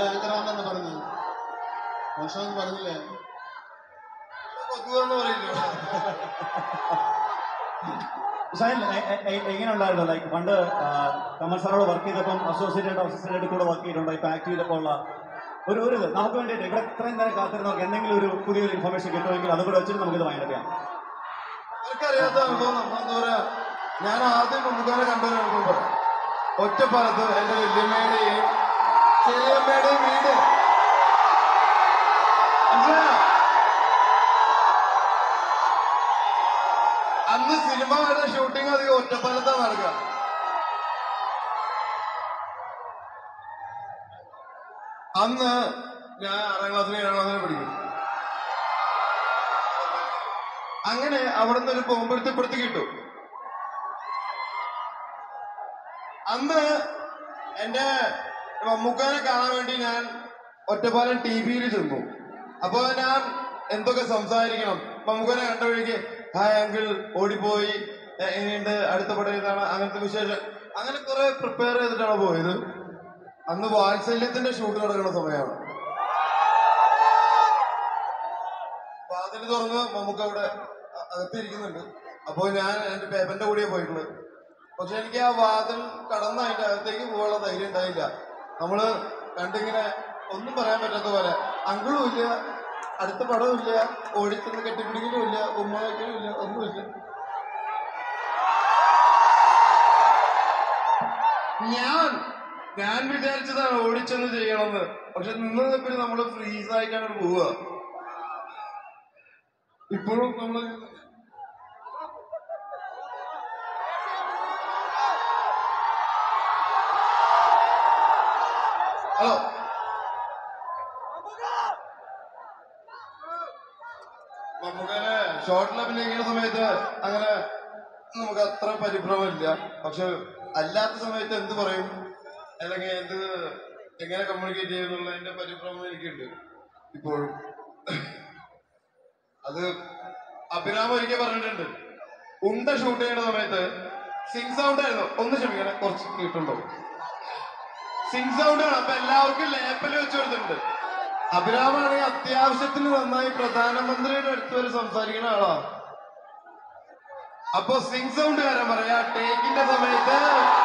ആങ്കറാണെന്ന് പറഞ്ഞത് മോശമെന്ന് പറഞ്ഞില്ലേ കൊതുവെന്ന് പറയില്ല ഷൈൻ എ- എ- എ- എങ്ങനെ ഉണ്ടായിരുന്നു ലൈക്ക് പണ്ട് ആ, കമൽ സാറോട് വർക്ക് ചെയ്തപ്പം അസോസിയേറ്റ് അസിസ്റ്റന്റ് ആയിട്ട് കൂടെ വർക്ക് ചെയ്തിട്ടുണ്ടോ ഇപ്പൊ ആക്ട് ചെയ്തപ്പോൾ ഉള്ള ഒരു ഒരു ഇത് നമുക്ക് വേണ്ടിയിട്ട് ഇവിടെ ഇത്രയും നേരം കാത്തിരുന്നവർക്ക് എന്തെങ്കിലും ഒരു പുതിയൊരു ഇൻഫർമേഷൻ കിട്ടുമെങ്കിൽ അതുകൂടെ വെച്ചിട്ട് നമുക്ക് ഇത് വൈൻഡപ്പ് ചെയ്യാം എനിക്കറിയാത്ത അനുഭവം നമ്മളെന്താ പറയാ ഞാൻ ആദ്യം മമ്മൂക്കാനെ കണ്ടൊരു അനുഭവം പറയാം ഒറ്റപ്പാലത്ത് എന്റെ വല്യമ്മയുടെയും ചെറിയമ്മയുടെയും വീട് മനസ്സിലായോ? അന്ന് സിനിമയുടെ ഷൂട്ടിംഗ് അധികം ഒറ്റപ്പാലത്താണ് നടക്കുക അന്ന് ഞാൻ ആറാം ക്ലാസ്സിന് ഏഴാം ക്ലാസ്സിന് പഠിക്കും അങ്ങനെ അവിടുന്ന് ഒരു ബോംബെടുത്തപ്പെടുത്തി കിട്ടും അന്ന് എന്റെ മമ്മൂക്കാനെ കാണാൻ വേണ്ടി ഞാൻ ഒറ്റപ്പാലം ടി വിയിൽ ചെന്നു അപ്പൊ ഞാൻ എന്തൊക്കെ സംസാരിക്കണം മമ്മൂക്കാനെ കണ്ട വഴിക്ക് ഹായ് അങ്കിൾ ഓടിപ്പോയി എ- എങ്ങനെയുണ്ട് അടുത്ത പടം ഏതാണ് അങ്ങനത്തെ വിശേഷം അങ്ങനെ കുറെ പ്രിപ്പയർ ചെയ്തിട്ടാണ് പോയത് അന്ന് വാത്സല്യത്തിന്റെ ഷൂട്ട് നടക്കുന്ന സമയമാണ് വാതിൽ തുറന്ന് നമുക്ക് അവിടെ അ- അകത്തിരിക്കുന്നുണ്ട് അപ്പോൾ ഞാൻ എന്റെ പേപ്പറിന്റെ കൂടിയേ പോയിട്ടുള്ളത് പക്ഷെ എനിക്ക് ആ വാതിൽ കടന്ന് അതിന്റെ അകത്തേക്ക് പോകാനുള്ള ധൈര്യം ഉണ്ടായില്ല നമ്മള് കണ്ടിങ്ങനെ ഒന്നും പറയാൻ പറ്റാത്ത പോലെ അങ്കിളും ഇല്ല അടുത്ത പടവും ഇല്ല ഓടിച്ചെന്ന് കെട്ടിപ്പിടിക്കലും ഇല്ല ഉമ്മ വയ്ക്കലും ഇല്ല ഒന്നുമില്ല ഞാൻ ഞാൻ വിചാരിച്ചതാണ് ഓടിച്ചെന്ന് ചെയ്യണമെന്ന് പക്ഷെ നിന്ന് നിൽപ്പിൽ നമ്മള് ഫ്രീസ് ആയിട്ടാണ് പോവുക ഇപ്പോഴും നമ്മള് ഹലോ നമുക്കങ്ങനെ ഷോർട്ടിൽ അഭിനയിക്കുന്ന സമയത്ത് അങ്ങനെ നമുക്ക് അത്ര പരിഭ്രമമില്ല പക്ഷെ അല്ലാത്ത സമയത്ത് എന്ത് പറയും അല്ലെങ്കിൽ എന്ത് എങ്ങനെ കമ്മ്യൂണിക്കേറ്റ് ചെയ്യുന്നുള്ളതിന്റെ പരിഭ്രമം എനിക്കുണ്ട് ഇപ്പോഴും അത് അഭിരാമം ഒരിക്കൽ പറഞ്ഞിട്ടുണ്ട് ഉണ്ട ഷൂട്ട് ചെയ്യുന്ന സമയത്ത് സിംഗ് സൗണ്ട് ആയിരുന്നു ഒന്ന് ക്ഷമിക്കണേ കുറച്ച് കേട്ടുണ്ടോ സിംഗ് സൗണ്ട് ആണ് അപ്പൊ എല്ലാവർക്കും ലേപ്പല് വെച്ച് കൊടുത്തിട്ടുണ്ട് അഭിരാമാണെങ്കിൽ അത്യാവശ്യത്തിന് നന്നായി പ്രധാനമന്ത്രിയുടെ അടുത്ത് വരെ സംസാരിക്കുന്ന ആളാ അപ്പൊ സിംഗ് സൗണ്ട് കാരൻ പറയാ ടേക്കിന്റെ സമയത്ത്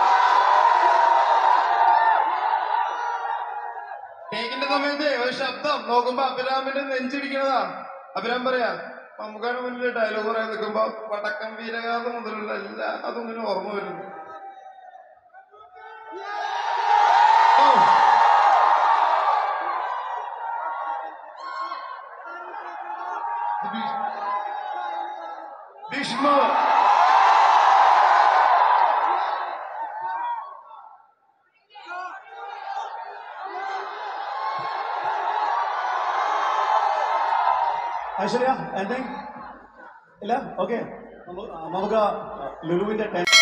ടേക്കിന്റെ സമയത്ത് ഒരു ശബ്ദം നോക്കുമ്പോ അഭിരാമിന്റെ നെഞ്ചിടിക്കണതാ അഭിരാം പറയാ നമുക്കാണ് മുന്നിൽ ഡയലോഗ് പറയാൻ നിൽക്കുമ്പോ വടക്കം വീരഗാഥ മുതലുള്ള എല്ലാ അതും ഇങ്ങനെ ഓർമ്മ വരുന്നു ഓ ഭീഷ്മ ഐശ്വര്യ എന്തെങ്കിലും ഇല്ല ഓക്കെ നമുക്ക് ലുലുവിന്റെ ടെൻ